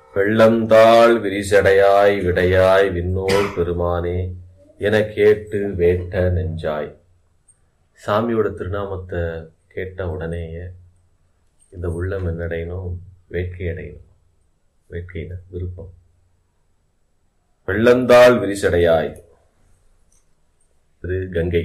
வெள்ளந்தாள் விரிசடையாய் விடையாய் விண்ணோர் பெருமானே என கேட்டு வேட்ட நெஞ்சாய் சாமியோட திருநாமத்தை கேட்ட உடனேயே இந்த உள்ளம் என்னடையணும் வேட்கை அடையணும் வேட்கையின விருப்பம் வெள்ளந்தாள் விரிசடையாய் திரு கங்கை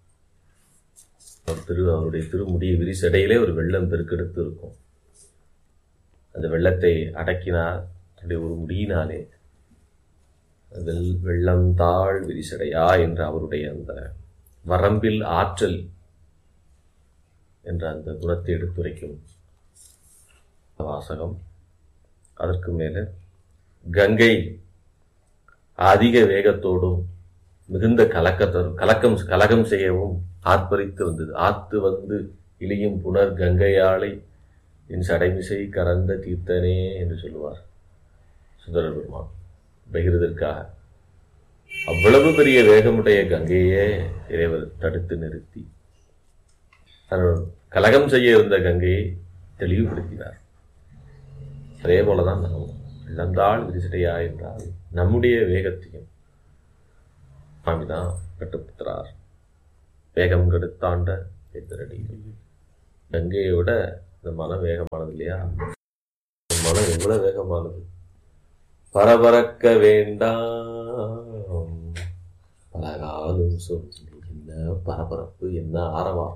அவர் திரு அவருடைய திருமுடி விரிசடையிலே ஒரு வெள்ளம் பெருக்கெடுத்து இருக்கும் அந்த வெள்ளத்தை அடக்கினார் தன்னுடைய ஒரு முடியினாலே வெள் வெள்ளம் தாழ் விரிசடையா என்ற அவருடைய அந்த வரம்பில் ஆற்றல் என்ற அந்த குணத்தை எடுத்துரைக்கும் வாசகம் அதற்கு மேலே கங்கை அதிக வேகத்தோடும் மிகுந்த கலக்கத்தோடும் கலக்கம் கலகம் செய்யவும் ஆர்ப்பரித்து வந்தது ஆத்து வந்து இழியும் புனர் கங்கையாளை என் சடைமிசை கறந்த தீர்த்தனே என்று சொல்லுவார் சுந்தரர் பெருமான் பகிர்வதற்காக அவ்வளவு பெரிய வேகமுடைய கங்கையே இறைவர் தடுத்து நிறுத்தி தன் கலகம் செய்ய இருந்த கங்கையை தெளிவுபடுத்தினார் அதே போலதான் நாம் இழந்தாள் விரிசடையா என்றால் நம்முடைய வேகத்தையும் சுவாமிதான் கட்டுப்படுத்துறார் வேகம் கெடுத்தாண்ட எதிரடி கங்கையை விட இந்த மனம் வேகமானது இல்லையா இந்த மனம் எவ்வளவு வேகமானது பரபரக்க வேண்டாம் பலகாலம் சொல்லி என்ன பரபரப்பு என்ன ஆரவாரம்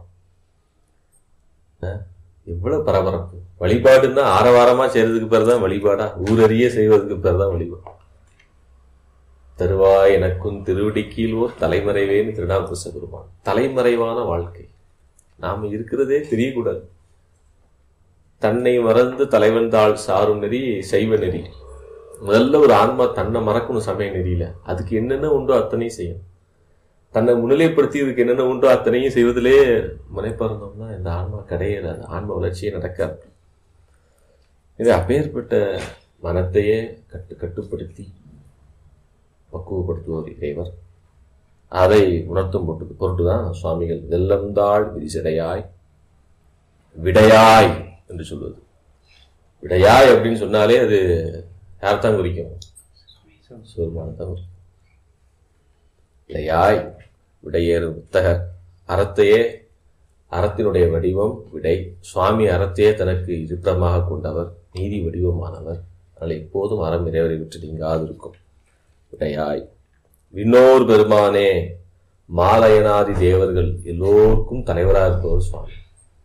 அஹ், எவ்வளவு பரபரப்பு வழிபாடுன்னா ஆரவாரமா செய்யறதுக்கு பேர் தான் வழிபாடா ஊரறிய செய்வதற்கு பேர் தான் வழிபாடு தருவாய் எனக்கும் திருவடிக்கீழ் ஓர் தலைமறைவேன்னு திருநாவுக்கரச பெருமான் தலைமறைவான வாழ்க்கை நாம இருக்கிறதே தெரியக்கூடாது தன்னை மறந்து தலைவன் தாள் சாரும் நெறி செய்வ நெறி முதல்ல ஒரு ஆன்மா தன்னை மறக்கணும் சமய நெறியில அதுக்கு என்னென்ன உண்டோ அத்தனையும் செய்யும் தன்னை முன்னிலைப்படுத்தி இதுக்கு என்னென்ன உண்டோ அத்தனையும் செய்வதிலே முனைப்பிறந்தோம்னா இந்த ஆன்மா கிடையாது ஆன்ம வளர்ச்சியே நடக்காது இது அப்பேற்பட்ட மனத்தையே கட்டு கட்டுப்படுத்தி பக்குவப்படுத்துவோர் இறைவர் அதை உணர்த்தும் பொருட்டு பொருட்டுதான் சுவாமிகள் வெள்ளந்தாள் விரிசடையாய் விடையாய் என்று சொல்வது விடையாய் அப்படின்னு சொன்னாலே அது யார் தான் குறிக்கும் சிவருமானை தான் குறிக்கும் விடையாய் விடையேறு புத்தகர் அறத்தையே அறத்தினுடைய வடிவம் விடை சுவாமி அறத்தையே தனக்கு இருப்பிடமாக கொண்டவர் நீதி வடிவமானவர் அதனால் எப்போதும் அறம் இறைவரை விட்டு நீங்காது இருக்கும் விடையாய் விண்ணோர் பெருமானே மாலயனாதி தேவர்கள் எல்லோருக்கும் தலைவராக இருப்பவர் சுவாமி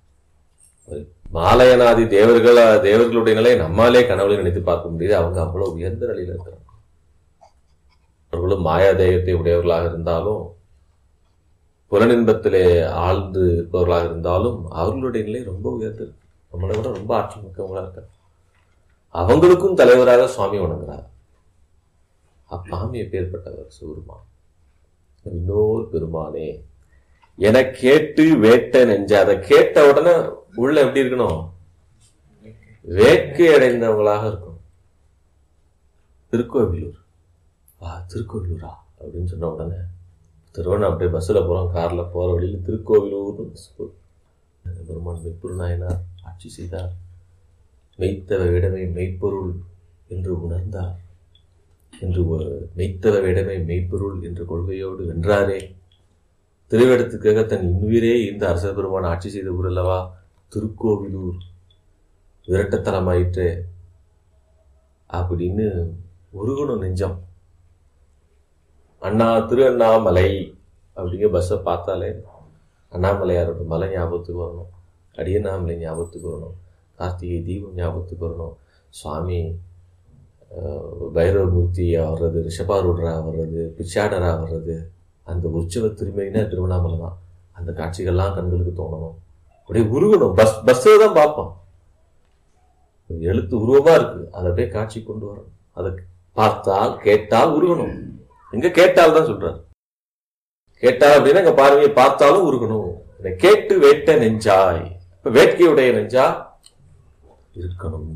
மாலயனாதி தேவர்கள் தேவர்களுடைய நிலை நம்மாலே கனவுல நினைத்து பார்க்க முடியுது அவங்க அவ்வளவு உயர்ந்த நிலையில இருக்கிறாங்க அவர்களும் மாயாதேயத்தை உடையவர்களாக இருந்தாலும் புலனின்பத்திலே ஆழ்ந்து இருப்பவர்களாக இருந்தாலும் அவர்களுடைய நிலை ரொம்ப உயர்ந்தது நம்மளை விட ரொம்ப ஆட்சி மிக்கவங்களா இருக்காங்க அவங்களுக்கும் தலைவராக சுவாமி வணங்குறார் அப்பாமி எப்பேற்பட்டவர் சிவருமான் இன்னொரு பெருமானே என கேட்டு வேட்ட நெஞ்ச அதை கேட்ட உடனே உள்ள எப்படி இருக்கணும் வேட்கை அடைந்தவங்களாக இருக்கணும் திருக்கோவிலூர் வா திருக்கோவிலூரா அப்படின்னு சொன்ன உடனே திருவண்ணா அப்படியே பஸ்ஸில் போகிறோம் காரில் போகிற வழியில் திருக்கோவிலூர்னு பஸ் போகுது. பெருமான் மெய்ப்பொருள் நாயனார் ஆட்சி செய்தார் மெய்த்தவ விடமை மெய்ப்பொருள் என்று உணர்ந்தார் என்று ஒ- மெய்த்தவ விடமை மெய்ப்பொருள் என்ற கொள்கையோடு வென்றாரே திருவிடத்துக்காக தன் இன்னுயிரே இந்த அரசர் பெருமான் ஆட்சி செய்த ஊர் அல்லவா திருக்கோவிலூர் விரட்டத்தனமாயிற்று அப்படின்னு உருகணும் நெஞ்சம் அண்ணா திரு அண்ணாமலை அப்படிங்கிற பஸ்ஸை பார்த்தாலே அண்ணாமலையாரோட மலை ஞாபகத்துக்கு வரணும் அடியண்ணாமலை ஞாபகத்துக்கு வரணும் கார்த்திகை தீபம் ஞாபகத்துக்கு வரணும் சுவாமி அஹ், பைரவமூர்த்தியா வர்றது ரிஷபாரூடரா வர்றது பிச்சாடரா வர்றது அந்த உற்சவ திருமைனா திருவண்ணாமலை தான் அந்த காட்சிகள்லாம் கண்களுக்கு தோணணும் அப்படியே உருகணும் பஸ் பஸ்ஸில் தான் பார்ப்போம் எழுத்து உருவமா இருக்கு அதை அப்படியே காட்சி கொண்டு வரணும் அதை பார்த்தால் கேட்டால் உருகணும் எங்க கேட்டால் தான் சொல்றாரு கேட்டால் அப்படின்னா இங்க பாருங்க பார்த்தாலும் உருகணும் இதை கேட்டு வேட்ட நெஞ்சாய் இப்ப வேட்கையுடைய நெஞ்சா இருக்கணும்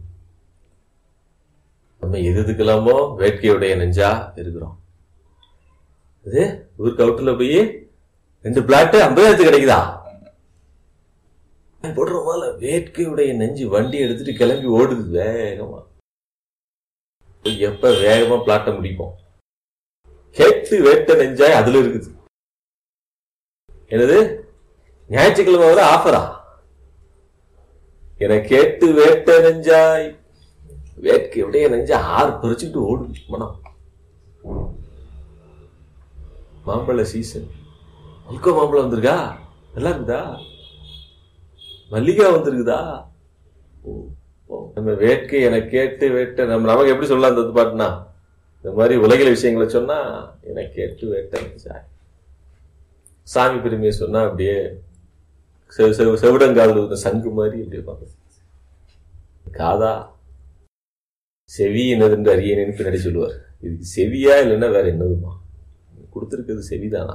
நம்ம எது எதுக்கெல்லாமோ வேட்கையுடைய நெஞ்சா இருக்கிறோம் இது ஊருக்கு அவுட்டில் போய் ரெண்டு பிளாட்டு ஐம்பதாயிரத்து கிடைக்குதா போடுறோமால வேட்கையுடைய நெஞ்சு வண்டி எடுத்துட்டு கிளம்பி ஓடுது வேகமா எப்ப வேகமா பிளாட்ட முடிப்போம் கேட்டு வேட்ட நெஞ்சாய் அதுல இருக்குது என்னது ஞாயிற்றுக்கிழமை வர ஆஃபரா என கேட்டு வேட்ட நெஞ்சாய் வேட்கை அப்படியே நெஞ்சா ஆறு பறிச்சுட்டு ஓடுது மனம் மாம்பழ சீசன் மல்கோ மாம்பழம் வந்திருக்கா நல்லா இருக்குதா மல்லிகா வந்திருக்குதா ஓ, ஓ. நம்ம வேட்கை என கேட்டு வேட்ட நம்ம நமக்கு எப்படி சொல்லலாம் அந்த பாட்டுனா இந்த மாதிரி உலகில விஷயங்களை சொன்னா என கேட்டு வேட்ட நெஞ்சாய் சாமி பெருமையை சொன்னா அப்படியே செவ- செவ- செவிடங்காதுல இருந்த சங்கு மாதிரி அப்படியே பார்க்க காதா செவி என்னதுன்னு அறியேன்னு பின்னாடி சொல்லுவார் இதுக்கு செவியா இல்லைன்னா வேற என்னதுமா கொடுத்துருக்கிறது செவிதானா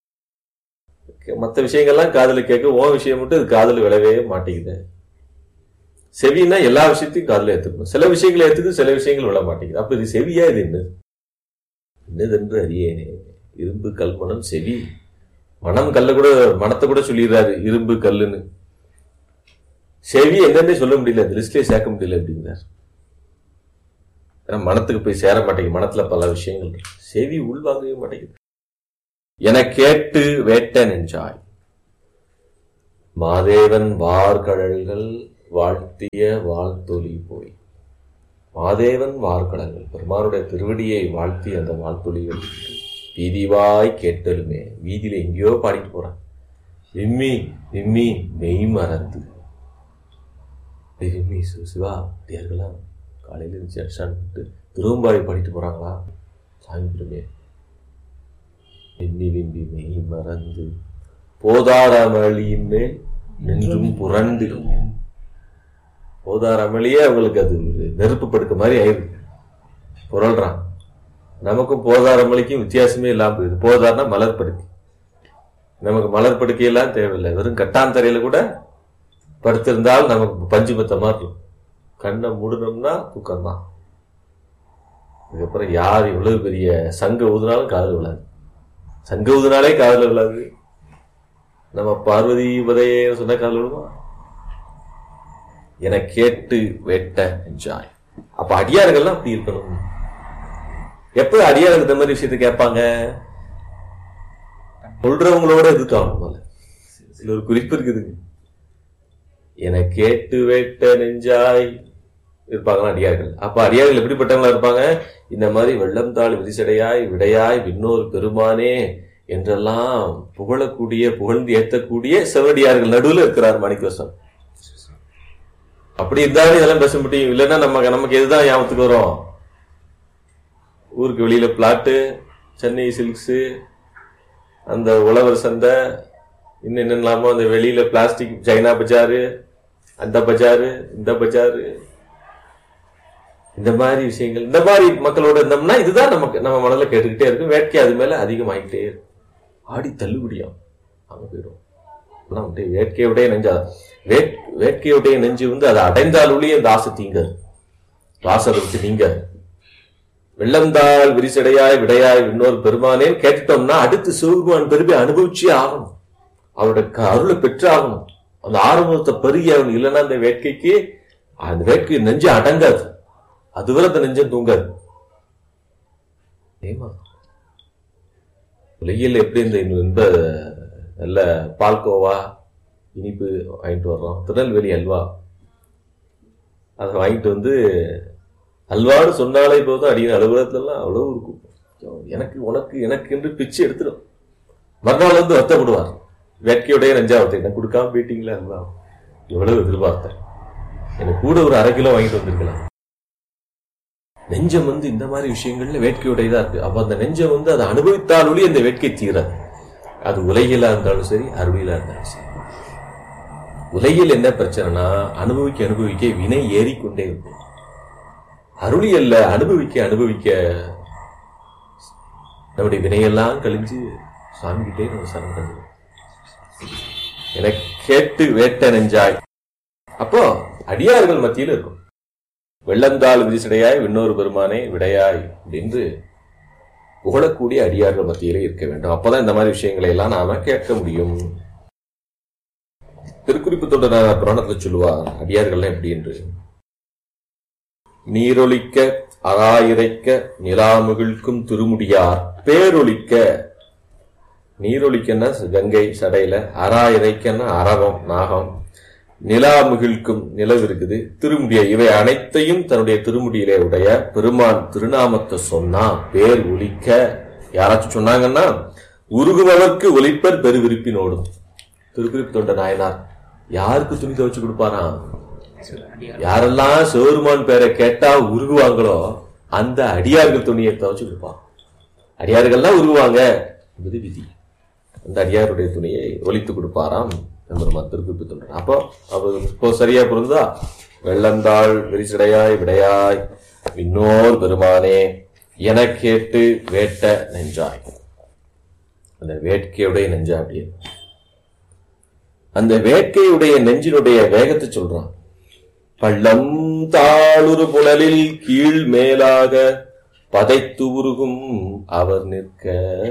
மற்ற விஷயங்கள்லாம் காதுல கேட்க உன் விஷயம் மட்டும் இது காதுல விழவே மாட்டேங்குது செவின்னா எல்லா விஷயத்தையும் காதுல ஏத்துக்கணும் சில விஷயங்களை ஏத்துக்கு சில விஷயங்கள் விழ மாட்டேங்குது அப்ப இது செவியா இது என்னது என்னதென்று அறியேனே இரும்பு கல்மணம் செவி மனம் கல்ல கூட மனத்தை கூட சொல்லிடுறாரு இரும்பு கல்லுன்னு செவி என்னன்னே சொல்ல முடியல இந்த லிஸ்ட்லயே சேர்க்க முடியல அப்படிங்கிறார் ஏன்னா மனத்துக்கு போய் சேர மாட்டேங்குது மனத்துல பல விஷயங்கள் இருக்கு. செவி உள்வாங்கவே மாட்டேங்குது என கேட்டு வேட்ட நெஞ்சாய் மாதேவன் வார்கடல்கள் வாழ்த்திய வாழ்த்தொலி போய் மாதேவன் வார்கடல்கள் பெருமானுடைய திருவடியை வாழ்த்தி அந்த வாழ்த்தொலிகள் வீதிவாய் கேட்டலுமே வீதியில எங்கேயோ பாடிட்டு போறான் விம்மி விம்மி மெய் மறந்து டேய் விம்மி சிவ சிவா தேர்களாம் காலையில இருந்துச்சு அடிச்சான்ட்டு திருவம்பாவை பாடிட்டு போறாங்களா சாமி பெருமே விம்மி விம்மி மெய் மறந்து போதார அமளியின் மேல் நின்றும் புரண்டு போதார அமளியே அவங்களுக்கு அது ஒரு நெருப்பு படுக்க மாதிரி ஆயிருக்கு புரள்றான் நமக்கும் போதார மலைக்கும் வித்தியாசமே இல்லாம போயிடுது போதார்னா மலர் படுக்கை நமக்கு மலர் படுக்கையெல்லாம் தேவையில்லை வெறும் கட்டாந்தரையில கூட படுத்திருந்தால் நமக்கு பஞ்சு பத்த மாதிரி இருக்கும் கண்ணை மூடணும்னா தூக்கம் தான் இதுக்கப்புறம் யார் இவ்வளவு பெரிய சங்க ஊதுனாலும் காதல் விழாது சங்க ஊதுனாலே காதல் விழாது நம்ம பார்வதி உதய சொன்ன காதல் விழுமா என கேட்டு வெட்ட என்ஜாய் அப்ப அடியார்கள்லாம் அப்படி இருக்கணும் எப்ப அடியார்கள் இந்த மாதிரி விஷயத்தை கேட்பாங்க சொல்றவங்களோட இருக்காங்க முதல்ல இதுல ஒரு குறிப்பு இருக்குதுங்க என கேட்டு வேட்ட நெஞ்சாய் இருப்பாங்களா அடியார்கள் அப்ப அடியார்கள் எப்படிப்பட்டவங்களா இருப்பாங்க இந்த மாதிரி வெள்ளம் தாள் விரிசடையாய் விடையாய் விண்ணோர் பெருமானே என்றெல்லாம் புகழக்கூடிய புகழ்ந்து ஏத்தக்கூடிய செவடியார்கள் நடுவுல இருக்கிறார் மாணிக்கவாசன் அப்படி இருந்தாலும் இதெல்லாம் பேச முடியும் இல்லைன்னா நம்ம நமக்கு எதுதான் ஞாபகத்துக்கு வரும் ஊருக்கு வெளியில பிளாட்டு சென்னை சில்க்ஸ் அந்த உழவர் சந்தை இன்னும் என்னெல்லாமோ அந்த வெளியில பிளாஸ்டிக் சைனா பஜாரு அந்த பஜாரு இந்த பஜாரு இந்த மாதிரி விஷயங்கள் இந்த மாதிரி மக்களோட இருந்தோம்னா இதுதான் நமக்கு நம்ம மனதில் கேட்டுக்கிட்டே இருக்கும் வேட்கை அது மேல அதிகமாகிட்டே இருக்கும் ஆடி தள்ளுபடியாம் அங்க போயிடும் ஆனா அப்படியே வேட்கையுடைய நெஞ்சா வேட் வேட்கையுடைய நெஞ்சு வந்து அதை அடைந்தால் ஒழிய இந்த ஆசை தீங்காது ஆசை அதை விட்டு நீங்காது வெள்ளந்தாள் விரிசடையாய் விடையாய் இன்னொரு பெருமானேன்னு கேட்டுட்டோம்னா அடுத்து சிவபெருமான் பெருமை அனுபவிச்சே ஆகணும் அவருடைய க- அருளை பெற்று ஆகணும் அந்த ஆரம்பத்தை பெருகி ஆகணும் இல்லைன்னா அந்த வேட்கைக்கு அந்த வேட்கை நெஞ்சு அடங்காது அதுவரை அந்த நெஞ்சம் தூங்காது ஏமா உலகில் எப்படி இந்த இன்ப நல்ல பால்கோவா இனிப்பு வாங்கிட்டு வர்றோம் திருநெல்வேலி அல்வா அதை வாங்கிட்டு வந்து அல்வான்னு சொன்னாலே போதும் அடிக்கிற அலுவலகத்துலலாம் அவ்வளவு இருக்கும் எனக்கு உனக்கு எனக்கு என்று பிச்சு எடுத்துடும் மறுநாள் வந்து வருத்தப்படுவார் வேட்கையுடைய நெஞ்சாவத்தை எனக்கு கொடுக்காம போயிட்டீங்களா அல்வா எவ்வளவு எதிர்பார்த்தேன் எனக்கு கூட ஒரு அரை கிலோ வாங்கிட்டு வந்திருக்கலாம் நெஞ்சம் வந்து இந்த மாதிரி விஷயங்கள்ல வேட்கையுடையதா இருக்கு அப்ப அந்த நெஞ்சம் வந்து அதை அனுபவித்தாலொழி அந்த வேட்கை தீராது அது உலகிலா இருந்தாலும் சரி அருளிலா இருந்தாலும் சரி உலகில் என்ன பிரச்சனைனா அனுபவிக்க அனுபவிக்க வினை ஏறிக்கொண்டே இருக்கும் அருளியல்ல அனுபவிக்க அனுபவிக்க நம்முடைய வினையெல்லாம் கழிஞ்சு சாமி கிட்டே நம்ம சரணடைஞ்சிடும் என கேட்டு வேட்ட நெஞ்சாய் அப்போ அடியார்கள் மத்தியில் இருக்கும் வெள்ளந்தாள் விரிசடையாய் விண்ணோர் பெருமானே விடையாய் என்று புகழக்கூடிய அடியார்கள் மத்தியிலே இருக்க வேண்டும் அப்பதான் இந்த மாதிரி விஷயங்களை எல்லாம் நாம கேட்க முடியும் திருக்குறிப்பு தொடர் புராணத்துல சொல்லுவார் அடியார்கள்லாம் எப்படி என்று நீரொலிக்க அராயிரைக்க நிலாமுகிழ்க்கும் திருமுடியார் பேரொழிக்க நீரொழிக்கன்னா கங்கை சடையில அரா இறைக்கன்னா அரவம் நாகம் நிலா முகிழ்க்கும் நிலவு இருக்குது திருமுடிய இவை அனைத்தையும் தன்னுடைய திருமுடியிலே உடைய பெருமான் திருநாமத்தை சொன்னா பேர் ஒலிக்க யாராச்சும் சொன்னாங்கன்னா உருகுபவர்க்கு ஒலிப்பர் பெருவிருப்பினோடும் திருக்குறிப்பு தொண்ட நாயனார் யாருக்கு துணி துவைச்சு கொடுப்பாராம் யாரெல்லாம் சிவருமான் பேரை கேட்டா உருகுவாங்களோ அந்த அடியார்கள் துணியை துவைச்சு கொடுப்பான் அடியார்கள்லாம் உருகுவாங்க என்பது விதி அந்த அடியாருடைய துணியை ஒலித்து கொடுப்பாராம் எம்பெருமான் திருக்குறிப்பு தொண்டர் அப்போ அவர் இப்போ சரியா பொருந்தா வெள்ளந்தாள் விரிசடையாய் விடையாய் விண்ணோர் பெருமானே என கேட்டு வேட்ட நெஞ்சாய் அந்த வேட்கையுடைய நெஞ்சா அப்படியே அந்த வேட்கையுடைய நெஞ்சினுடைய வேகத்தை சொல்றான் பள்ளம் தாளுரு புனலில் கீழ் மேலாக பதைத்து உருகும் அவர் நிற்க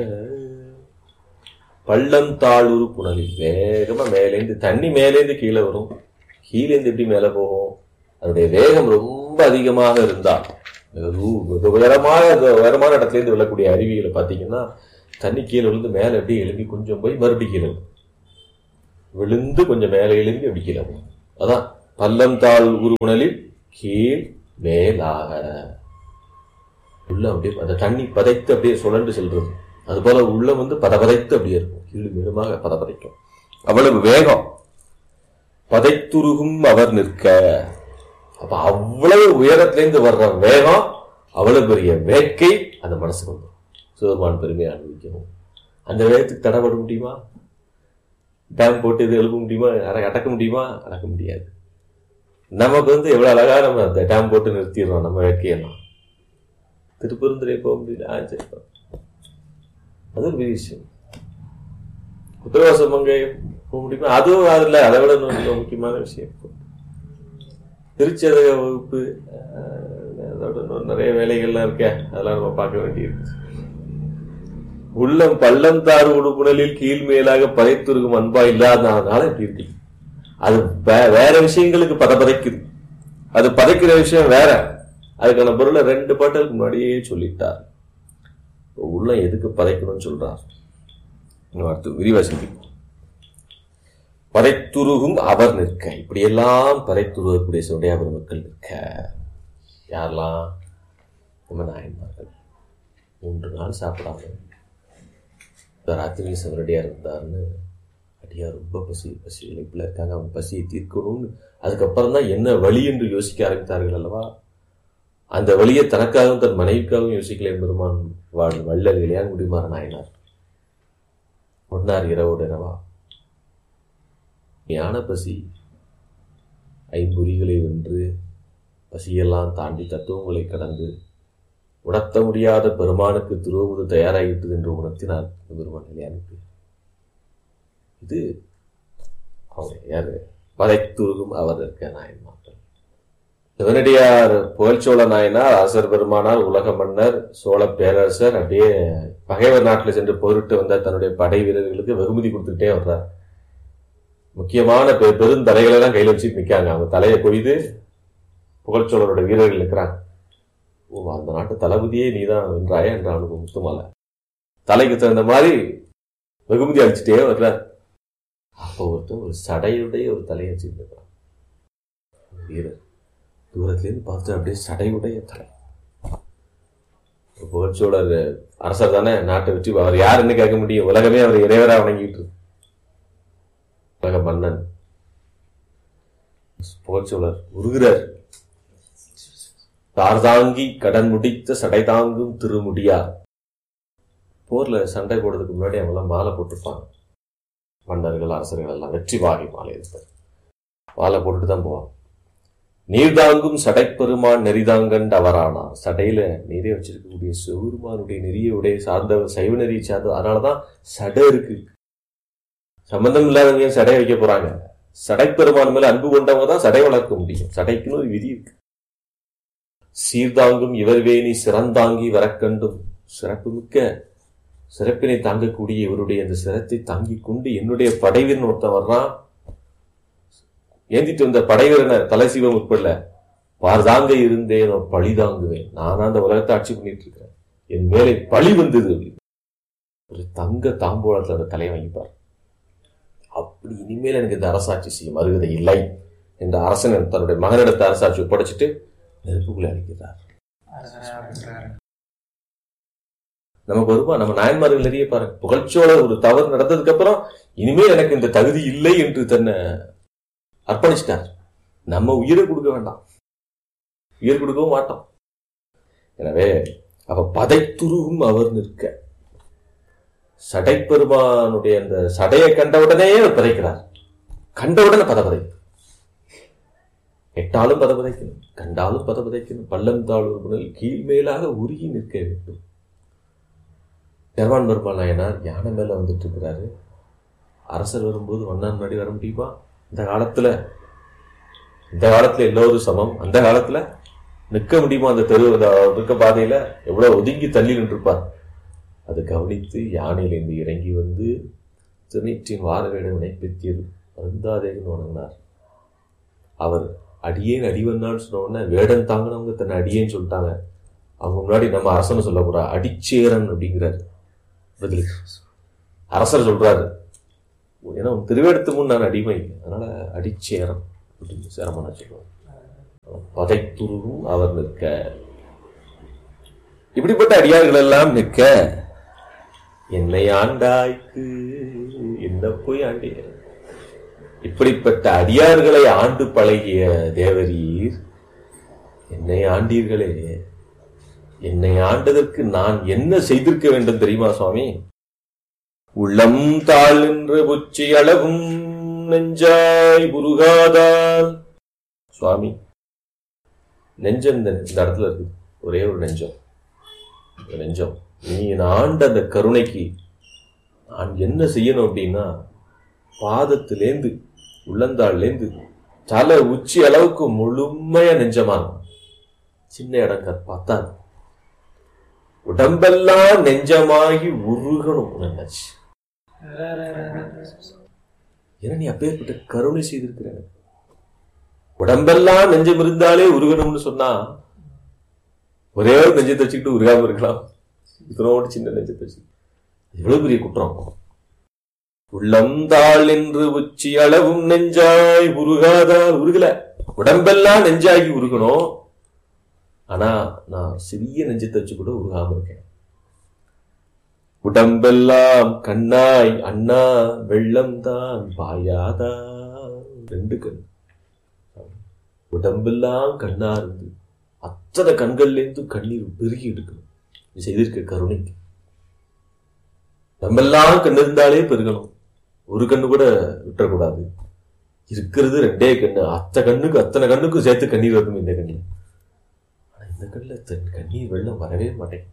பள்ளம் தாளுரு புனலில் வேகமா மேலேந்து தண்ணி மேலேந்து கீழே வரும் கீழேந்து எப்படி மேலே போகும் அதனுடைய வேகம் ரொம்ப அதிகமாக இருந்தா வெகு- வெகு உயரமான உயரமான இடத்துல இருந்து விழக்கூடிய அருவிகளை பார்த்தீங்கன்னா தண்ணி கீழே விழுந்து மேலே அப்படியே எழும்பி கொஞ்சம் போய் மறுபடியும் கீழே விழும். விழுந்து கொஞ்சம் மேலே எழும்பி அப்படி கீழே போகும் அதான் பள்ளம் தாழ் உருவுணலில் கீழ் மேலாக உள்ள அப்படியே அந்த தண்ணி பதைத்து அப்படியே சுழண்டு செல்றது அது போல உள்ள வந்து பதபதைத்து அப்படியே இருக்கும் கீழ் மேலுமாக பதபதைக்கும் அவ்வளவு வேகம் பதைத்துருகும் அவர் நிற்க அப்ப அவ்வளவு உயரத்திலிருந்து வர்ற வேகம் அவ்வளவு பெரிய வேட்கை அந்த மனசுக்கு வந்துடும் சிவருமான் பெருமையை அனுபவிக்கணும் அந்த வேகத்துக்கு தடைபட முடியுமா டேம் போட்டு இது எழுப்ப முடியுமா அட- அடக்க முடியுமா அடக்க முடியாது நமக்கு வந்து எவ்வளவு அழகா நம்ம அந்த டேம் போட்டு நிறுத்திடுறோம் நம்ம வேட்கையெல்லாம் திருப்பெருந்துரை போக முடியல ஆ, சரி போ. அது ஒரு பெரிய விஷயம் உத்தரவாசம் அங்கே போக முடியுமா அதுவும் அதுல அதை விட இன்னும் ரொம்ப முக்கியமான விஷயம் திருச்சதக வகுப்பு அஹ், அதோட இன்னும் நிறைய வேலைகள்லாம் இருக்கே அதெல்லாம் நம்ம பார்க்க வேண்டியிருக்கு உள்ளம் பள்ளம் தாறு உடுப்புணலில் கீழ் மேலாக பதைத்துருகும் அன்பா இல்லாதனால இப்படி இருக்கு அது வே- வேற விஷயங்களுக்கு பதபதைக்குது அது பதைக்கிற விஷயம் வேற அதுக்கான பொருளை ரெண்டு பாட்டுக்கு முன்னாடியே சொல்லிட்டார் உள்ள எதுக்கு பதைக்கணும்னு சொல்றார் இன்னும் அடுத்து விரிவா சிந்திப்போம் பதைத்துருகும் அவர் நிற்க இப்படியெல்லாம் பதைத்துருகக்கூடிய சிவடைய பெருமக்கள் நிற்க யாரெல்லாம் நம்ம நாயன்மார்கள் மூன்று நாள் சாப்பிடாம இந்த ராத்திரி சிவனடியார் இருந்தாருன்னு அடியார் ரொம்ப பசி பசி இழைப்பில் இருக்காங்க அவங்க பசியை தீர்க்கணும்னு அதுக்கப்புறம் தான் என்ன வழி என்று யோசிக்க ஆரம்பித்தார்கள் அல்லவா அந்த வழியை தனக்காகவும் தன் மனைவிக்காகவும் யோசிக்கல பெருமான் வாழ் வள்ளல் இளையான் முடிமாற நாயனார் ஒன்னார் இரவோடு இரவா ஞான பசி ஐம்புலிகளை வென்று பசியெல்லாம் தாண்டி தத்துவங்களை கடந்து உணர்த்த முடியாத பெருமானுக்கு திருவுவது தயாராகிவிட்டது என்று உணர்த்தினார் இந்த பெருமான் இளையானுக்கு இது அவங்க யாரு பதைத்துருகும் அவர் இருக்க நாயன்மார்கள் சிவனடியார் புகழ்ச்சோழ நாயனார் அரசர் பெருமானார் உலக மன்னர் சோழ பேரரசர் அப்படியே பகைவர் நாட்டில் சென்று போரிட்டு வந்த தன்னுடைய படை வீரர்களுக்கு வெகுமதி கொடுத்துக்கிட்டே வர்றார் முக்கியமான பெ- பெருந்தலைகளை எல்லாம் கையில வச்சு நிற்காங்க அவங்க தலையை கொய்து புகழ்ச்சோழரோட வீரர்கள் இருக்கிறாங்க ஓ அந்த நாட்டு தளபதியே நீதான் வென்றாய என்ற அவனுக்கு முத்துமாலை தலைக்கு தகுந்த மாதிரி வெகுமதி அடிச்சுட்டே வர்றார் அப்போ ஒருத்தன் ஒரு சடையுடைய ஒரு தலையை வச்சுருக்கிறான் வீரர் தூரத்துலேருந்து பார்த்து அப்படியே சடையுடைய தலை புகழ்ச்சோழர் அரசர் தானே நாட்டை வச்சு அவர் யாருன்னு கேட்க முடியும் உலகமே அவர் இறைவரா வணங்கிட்டு இருக்கு. உலக மன்னன் புகழ்ச்சோழர் உருகிறார் தார்தாங்கி கடன் முடித்த சடை தாங்கும் திருமுடியார் போர்ல சண்டை போடுறதுக்கு முன்னாடி அவங்கெல்லாம் மாலை போட்டிருப்பாங்க மன்னர்கள் அரசர்கள் எல்லாம் வெற்றி வாகை மாலை இருப்பார் மாலை போட்டுட்டு தான் போவாங்க நீர் தாங்கும் சடைப்பெருமான் நெறிதாங்கண்டு அவரானார் சடையில நீரே வச்சிருக்கக்கூடிய சிவருமானுடைய நெறிய உடைய சார்ந்தவர் சைவ நெறியை சார்ந்தவர் அதனாலதான் சடை இருக்கு சம்பந்தம் இல்லாதவங்க ஏன் சடை வைக்க போறாங்க சடைப்பெருமான் மேல அன்பு கொண்டவங்க தான் சடை வளர்க்க முடியும் சடைக்குன்னு ஒரு விதி இருக்கு சீர்தாங்கும் இவர்வேணி சிறந்தாங்கி வரக்கண்டும் சிறப்புமிக்க சிறப்பினை தாங்கக்கூடிய இவருடைய அந்த சிரத்தை தாங்கிக் கொண்டு என்னுடைய படைவீரன் ஒருத்தன் வர்றான் ஏந்திட்டு வந்த படைவீரனை தலை சீவம் உட்படல பார்தாங்க இருந்தேன் பழி தாங்குவேன் நான் அந்த உலகத்தை ஆட்சி பண்ணிட்டு இருக்கிறேன் என் மேலே பழி வந்தது அப்படின்னு ஒரு தங்க தாம்பூலத்துல அந்த தலையை வாங்கிப்பார் அப்படி இனிமேல் எனக்கு இந்த அரசாட்சி செய்யும் அருகதை இல்லை என்ற அரசன் தன்னுடைய மகனிடத்த அரசாட்சி ஒப்படைச்சிட்டு நெருப்புக்குள்ள அளிக்கிறார் நமக்கு வருமா நம்ம நாயன்மார்கள் நிறைய பாருங்க புகழ்ச்சியோட ஒரு தவறு நடந்ததுக்கு அப்புறம் இனிமேல் எனக்கு இந்த தகுதி இல்லை என்று தன்னை அர்ப்பணிச்சிட்டார் நம்ம உயிரை கொடுக்க வேண்டாம் உயிர் கொடுக்கவும் மாட்டோம் எனவே அவ பதைத்துருவும் அவர் நிற்க சடைப்பெருமானுடைய அந்த சடையை கண்டவுடனே அவர் பதைக்கிறார் கண்டவுடனே பதபதை எட்டாலும் பதபதைக்கணும் கண்டாலும் பதபதைக்கணும் பள்ளம் தாழ்வு கீழ்மேலாக உருகி நிற்க வேண்டும் பெருமான் பெருமாள் நாயனார் யானை மேல வந்துட்டு இருக்கிறாரு அரசர் வரும்போது வண்ணான் முன்னாடி வர முடியுமா இந்த காலத்துல இந்த காலத்துல எல்லோரும் சமம் அந்த காலத்துல நிற்க முடியுமா அந்த தெரு அந்த இருக்க பாதையில எவ்வளவு ஒதுங்கி தள்ளி நின்றுப்பார் அதை கவனித்து யானையிலிருந்து இறங்கி வந்து திருநீற்றின் வார வேடம் வினைப்பெத்தியது அருந்தாதேகன் வணங்கினார் அவர் அடியேன் அடிவன்னான்னு சொன்ன உடனே வேடன் தாங்கினவங்க தன்னை அடியேன்னு சொல்லிட்டாங்க அவங்க முன்னாடி நம்ம அரசனை சொல்லக்கூடாது அடிச்சேரன் அப்படிங்கிறாரு பதிலுக்கு அரசர் சொல்றாரு ஏன்னா உன் திருவேடத்து முன் நான் அடிமை அதனால அடிச்சேரம் அப்படின்னு சேரமான சொல்லுவார் பதைத்துருவும் அவர் நிற்க இப்படிப்பட்ட அடியார்கள் எல்லாம் நிற்க என்னை ஆண்டாய்க்கு என்ன போய் ஆண்டிய இப்படிப்பட்ட அடியார்களை ஆண்டு பழகிய தேவரீர் என்னை ஆண்டீர்களே என்னை ஆண்டதற்கு நான் என்ன செய்திருக்க வேண்டும் தெரியுமா சுவாமி உள்ளம் தாழ் என்ற புச்சி அளவும் நெஞ்சாய் புருகாதால் சுவாமி நெஞ்சம் இந்த இந்த இடத்துல இருக்கு ஒரே ஒரு நெஞ்சம் இந்த நெஞ்சம் நீ நான் ஆண்ட அந்த கருணைக்கு நான் என்ன செய்யணும் அப்படின்னா பாதத்திலேந்து உள்ளந்தாள்லேந்து தலை உச்சி அளவுக்கு முழுமையா நெஞ்சமாகும் சின்ன இடம் பார்த்தாது உடம்பெல்லாம் நெஞ்சமாகி உருகணும் நினைச்சு ஏன்னா நீ அப்பேற்பட்ட கருணை செய்திருக்கிற உடம்பெல்லாம் நெஞ்சம் இருந்தாலே உருகணும்னு சொன்னா ஒரே ஒரு நெஞ்சத்தை வச்சுக்கிட்டு உருகாம இருக்கலாம் இத்தனோடு சின்ன நெஞ்சத்தை வச்சு எவ்வளவு பெரிய குற்றம் உள்ளந்தாள் என்று உச்சி அளவும் நெஞ்சாய் உருகாதால் உருகல உடம்பெல்லாம் நெஞ்சாகி உருகணும் ஆனா நான் சிறிய நெஞ்சத்தை வச்சு கூட உருகாம இருக்கேன் உடம்பெல்லாம் கண்ணாய் அண்ணா வெள்ளம் தான் பாயாதா ரெண்டு கண் உடம்பெல்லாம் கண்ணா இருந்து அத்தனை கண்கள்ல இருந்து கண்ணீர் பெருகி எடுக்கணும் நீ செய்திருக்க கருணைக்கு நம்மெல்லாம் கண்ணு இருந்தாலே பெருகணும் ஒரு கண்ணு கூட விட்டுறக்கூடாது இருக்கிறது ரெண்டே கண்ணு அத்தனை கண்ணுக்கு அத்தனை கண்ணுக்கும் சேர்த்து கண்ணீர் வரணும் இந்த கண்ணு ஆனா இந்த கண்ணுல தன் கண்ணீர் வெள்ளம் வரவே மாட்டேங்குது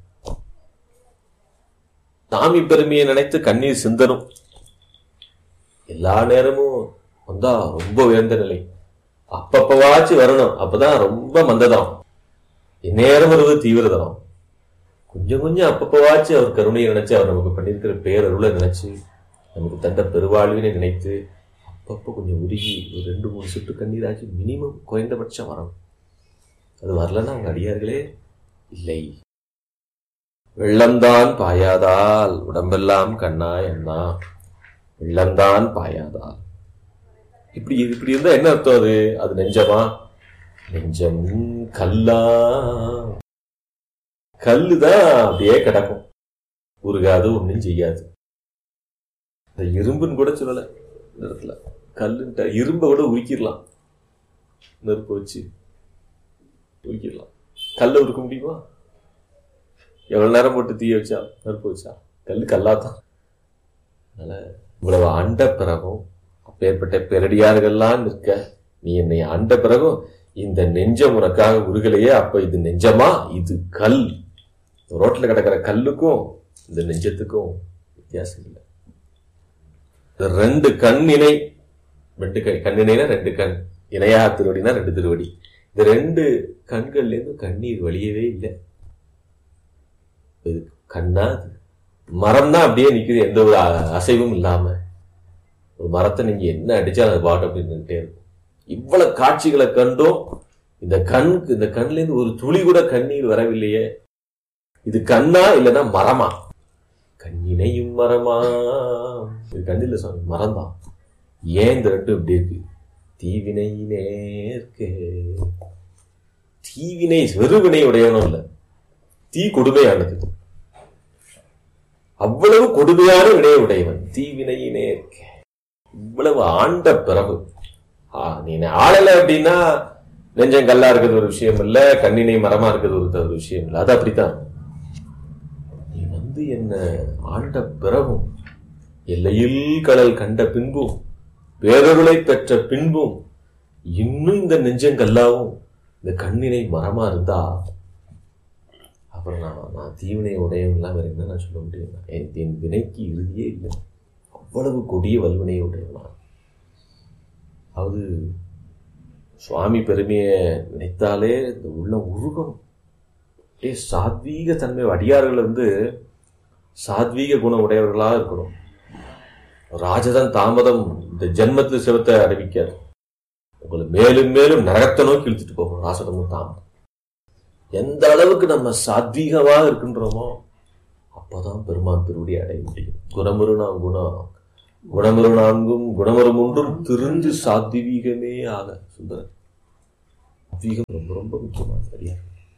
சாமி பெருமையை நினைத்து கண்ணீர் சிந்தனும் எல்லா நேரமும் வந்தா ரொம்ப உயர்ந்த நிலை அப்பப்பவாச்சு வரணும் அப்பதான் ரொம்ப மந்ததனம் எந்நேரம் வருவது தீவிரதனம் கொஞ்சம் கொஞ்சம் அப்பப்பவாச்சு அவர் கருணையை நினைச்சு அவர் நமக்கு பண்ணியிருக்கிற பேரருளை நினைச்சு நமக்கு தந்த பெருவாழ்வினை நினைத்து அப்பப்போ கொஞ்சம் உருகி ஒரு ரெண்டு மூணு சொட்டு கண்ணீராச்சு மினிமம் குறைந்தபட்சம் வரணும் அது வரலன்னா அவங்க அடியார்களே இல்லை வெள்ளம்தான் பாயாதால் உடம்பெல்லாம் கண்ணாய் அண்ணா வெள்ளம்தான் பாயாதால் இப்படி இப்படி இருந்தா என்ன அர்த்தம் அது அது நெஞ்சமா நெஞ்சம் கல்லா கல்லுதான் அப்படியே கிடக்கும் உருகாது ஒன்றும் செய்யாது இந்த இரும்புன்னு கூட சொல்லல இந்த இடத்துல கல்லுன்ட்ட இரும்பை கூட உருக்கிடலாம் நெருப்பு வச்சு உருக்கிடலாம் கல்லை உருக்க முடியுமா எவ்வளவு நேரம் போட்டு தீய வச்சா நெருப்பு வச்சா கல் கல்லாதான் அதனால இவ்வளவு ஆண்ட பிறகும் அப்பேற்பட்ட பெரடியார்கள்லாம் நிற்க நீ என்னை ஆண்ட பிறகும் இந்த நெஞ்சம் உனக்காக உருகலையே அப்ப இது நெஞ்சமா இது கல் ரோட்ல கிடக்கிற கல்லுக்கும் இந்த நெஞ்சத்துக்கும் வித்தியாசம் இல்லை இந்த ரெண்டு கண் இணை ரெண்டு கண் கண்ணிணைனா ரெண்டு கண் இணையா திருவடினா ரெண்டு திருவடி இந்த ரெண்டு கண்கள்ல இருந்து கண்ணீர் வழியவே இல்லை இது கண்ணா அது மரம் தான் அப்படியே நிக்குது எந்த ஒரு அ- அசைவும் இல்லாம ஒரு மரத்தை நீங்க என்ன அடிச்சாலும் அது பாட்டு அப்படி நின்றுட்டே இருக்கும் இவ்வளவு காட்சிகளை கண்டும் இந்த கண் இந்த கண்ல இருந்து ஒரு துளி கூட கண்ணீர் வரவில்லையே இது கண்ணா இல்லைன்னா மரமா கண்ணினையும் மரமா இது கண்ணில் சாமி மரம்தான் ஏன் இந்த ரெண்டும் இப்படி இருக்கு தீவினை நேர்க்கே தீவினை வெறுவினை உடையவனும் இல்ல தீ கொடுமையானது அவ்வளவு கொடுமையான வினையை உடையவன் தீவினையினே இருக்க இவ்வளவு ஆண்ட பிறகு ஆ, நீ என்னை ஆளல அப்படின்னா நெஞ்சம் கல்லா இருக்கிறது ஒரு விஷயம் இல்ல கண்ணினை மரமா இருக்கிறது ஒரு ஒரு விஷயம் இல்ல அது அப்படித்தான் நீ வந்து என்ன ஆண்ட பிறகும் எல்லையில் கடல் கண்ட பின்பும் பேரருளை பெற்ற பின்பும் இன்னும் இந்த நெஞ்சங்கல்லாவும் இந்த கண்ணினை மரமா இருந்தா அப்புறம் நான் நான் தீவினை உடையவன்லாம் வேற என்ன நான் சொல்ல முடியும் என் என் வினைக்கு இறுதியே இல்லை அவ்வளவு கொடிய வல்வினை உடையவனா அது சுவாமி பெருமையை நினைத்தாலே இந்த உள்ளம் உருகணும் அப்படியே சாத்வீக தன்மை அடியார்கள் வந்து சாத்வீக குணம் உடையவர்களா இருக்கணும் ராஜதன் தாமதம் இந்த ஜென்மத்து சிவத்தை அறிவிக்காது உங்களை மேலும் மேலும் நரகத்தை நோக்கி இழுத்துட்டு போகும் ராசதமும் தாமதம் எந்த அளவுக்கு நம்ம சாத்வீகமா இருக்கின்றோமோ அப்பதான் பெருமான் திருவடி அடைய முடியும் குணமுரு நாம் குணம் குணமுரு நான்கும் குணமுறு மூன்றும் திருந்து சாத்வீகமே ஆக சுந்தரர் சாத்வீகம் ரொம்ப ரொம்ப முக்கியமான சரியா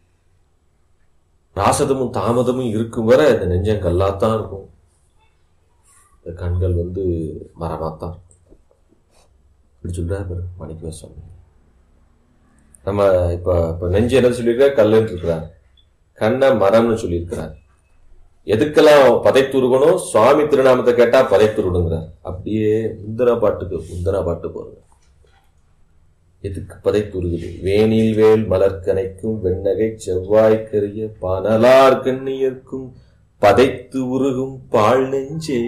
ராசதமும் தாமதமும் இருக்கும் வரை இந்த நெஞ்சம் கல்லாத்தான் இருக்கும் இந்த கண்கள் வந்து மரமாத்தான் இருக்கும் இப்படி சொல்றாரு பாரு மாணிக்க சுவாமி நம்ம இப்ப இப்ப நெஞ்சு என்ன சொல்லியிருக்கார் கல்லுன்னு இருக்கிறார் கண்ணை மரம்னு சொல்லியிருக்கிறார் எதுக்கெல்லாம் பதைத்துருகணும் சுவாமி திருநாமத்தை கேட்டா பதைத்துருடுங்கிறார் அப்படியே முந்தன பாட்டுக்கு முந்தன பாட்டு போறது எதுக்கு பதைத்துருகுது வேனில் வேல் மலர்கனைக்கும் வெண்ணகை செவ்வாய்க்கரிய பனலார் கண்ணியர்க்கும் பதைத்து உருகும் பால் நெஞ்சே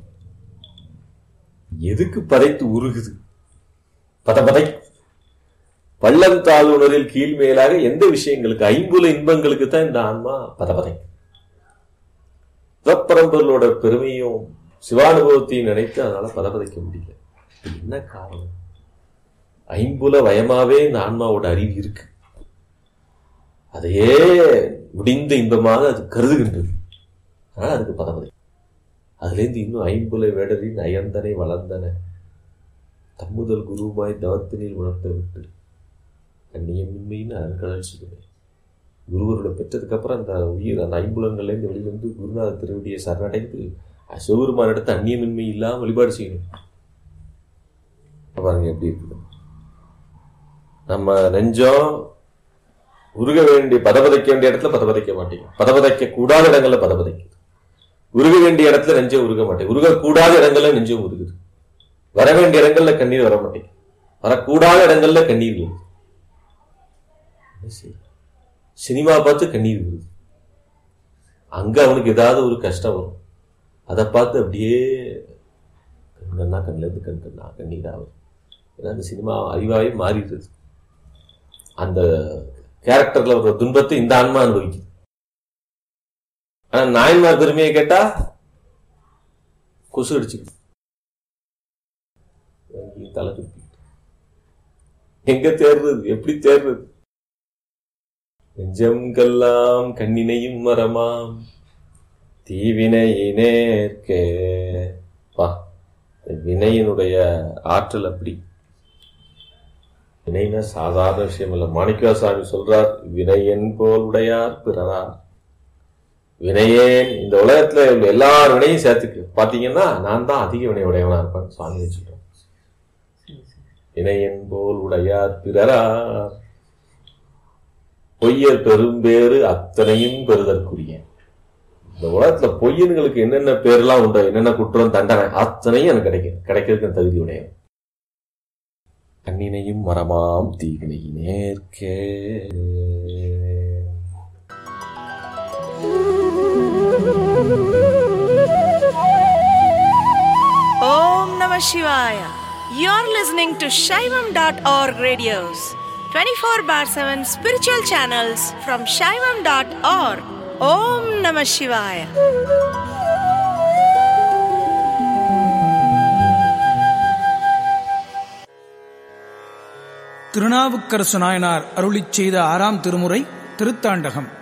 எதுக்கு பதைத்து உருகுது பத பதை பள்ளம் தாழ்வுணரில் கீழ்மேலாக எந்த விஷயங்களுக்கு ஐம்புல இன்பங்களுக்கு தான் இந்த ஆன்மா பதபதை சிவப்பரம்பர்களோட பெருமையும் சிவானுபவத்தையும் நினைத்து அதனால பதபதைக்க முடியல இது என்ன காரணம் ஐம்புல வயமாவே இந்த ஆன்மாவோட அறிவு இருக்கு அதையே முடிந்த இன்பமாக அது கருதுகின்றது அதனால அதுக்கு பதபதை அதுலேருந்து இன்னும் ஐம்புல வேடரின் அயர்ந்தனை வளர்ந்தன தம்முதல் குருவாய் தவத்தினில் உணர்த்த விட்டு கண்ணியமின்மைன்னு அருங்கடல் சொல்லுவேன் குருவரோட பெற்றதுக்கு அப்புறம் அந்த உயிர் அந்த ஐம்புலங்கள்லேருந்து வெளிவந்து குருநாத திருவடியை சரணடைந்து சிவபெருமான் இடத்த அந்நியமின்மை இல்லாமல் வழிபாடு செய்யணும் பாருங்க எப்படி இருக்குது நம்ம நெஞ்சம் உருக வேண்டிய பதபதைக்க வேண்டிய இடத்துல பதபதைக்க மாட்டேங்க பதபதைக்க கூடாத இடங்கள்ல பதபதைக்குது உருக வேண்டிய இடத்துல நெஞ்சம் உருக மாட்டேங்குது உருக கூடாத இடங்கள்ல நெஞ்சம் உருகுது வர வேண்டிய இடங்கள்ல கண்ணீர் வர மாட்டேங்குது வரக்கூடாத இடங்கள்ல கண்ணீர் வருது என்ன செய்ய? சினிமா பார்த்து கண்ணீர் வருது அங்க அவனுக்கு ஏதாவது ஒரு கஷ்டம் வரும் அதை பார்த்து அப்படியே கண்ணா கண்ணில் இருந்து கண் கண்ணா கண்ணீர் ஆகும் ஏன்னா அந்த சினிமா அறிவாவே மாறிடுது அந்த கேரக்டர்ல வர துன்பத்தை இந்த ஆன்மா அனுபவிக்குது ஆனா நாயன்மார் பெருமையை கேட்டா கொசு அடிச்சுக்குது தலை துப்பி எங்க தேர்றது எப்படி தேர்றது நெஞ்சம்கெல்லாம் கண்ணினையும் மரமாம் தீவினையினேற்கே பா வினையினுடைய ஆற்றல் அப்படி வினைனா சாதாரண விஷயம் இல்ல மாணிக்கா சாமி சொல்றார் வினையன் போல் உடையார் பிறரார் வினையேன் இந்த உலகத்துல உள்ள எல்லார் வினையும் சேர்த்துக்கு பாத்தீங்கன்னா நான் தான் அதிக வினை உடையவனா இருப்பேன் சுவாமி சொல்றேன் வினையன் போல் உடையார் பிறரார் பொய்யர் பெரும்பேறு அத்தனையும் பெறுதற்குரிய இந்த உலகத்துல பொய்யன்களுக்கு என்னென்ன பேர்லாம் உண்டோ என்னென்ன குற்றம் தண்டனை அத்தனையும் எனக்கு கிடைக்கும் கிடைக்கிறதுக்கு தகுதி உடையவன் கண்ணினையும் மரமாம் தீவினை நேர்க்கே Om Namah Shivaya. You're listening to Shaivam.org radios, 24 bar 7 spiritual channels from Shaivam.org. Om Namah Shivaya. Thirunavukkarasu Nayanar அருளிச் செய்த ஆறாம் திருமுறை திருத்தாண்டகம்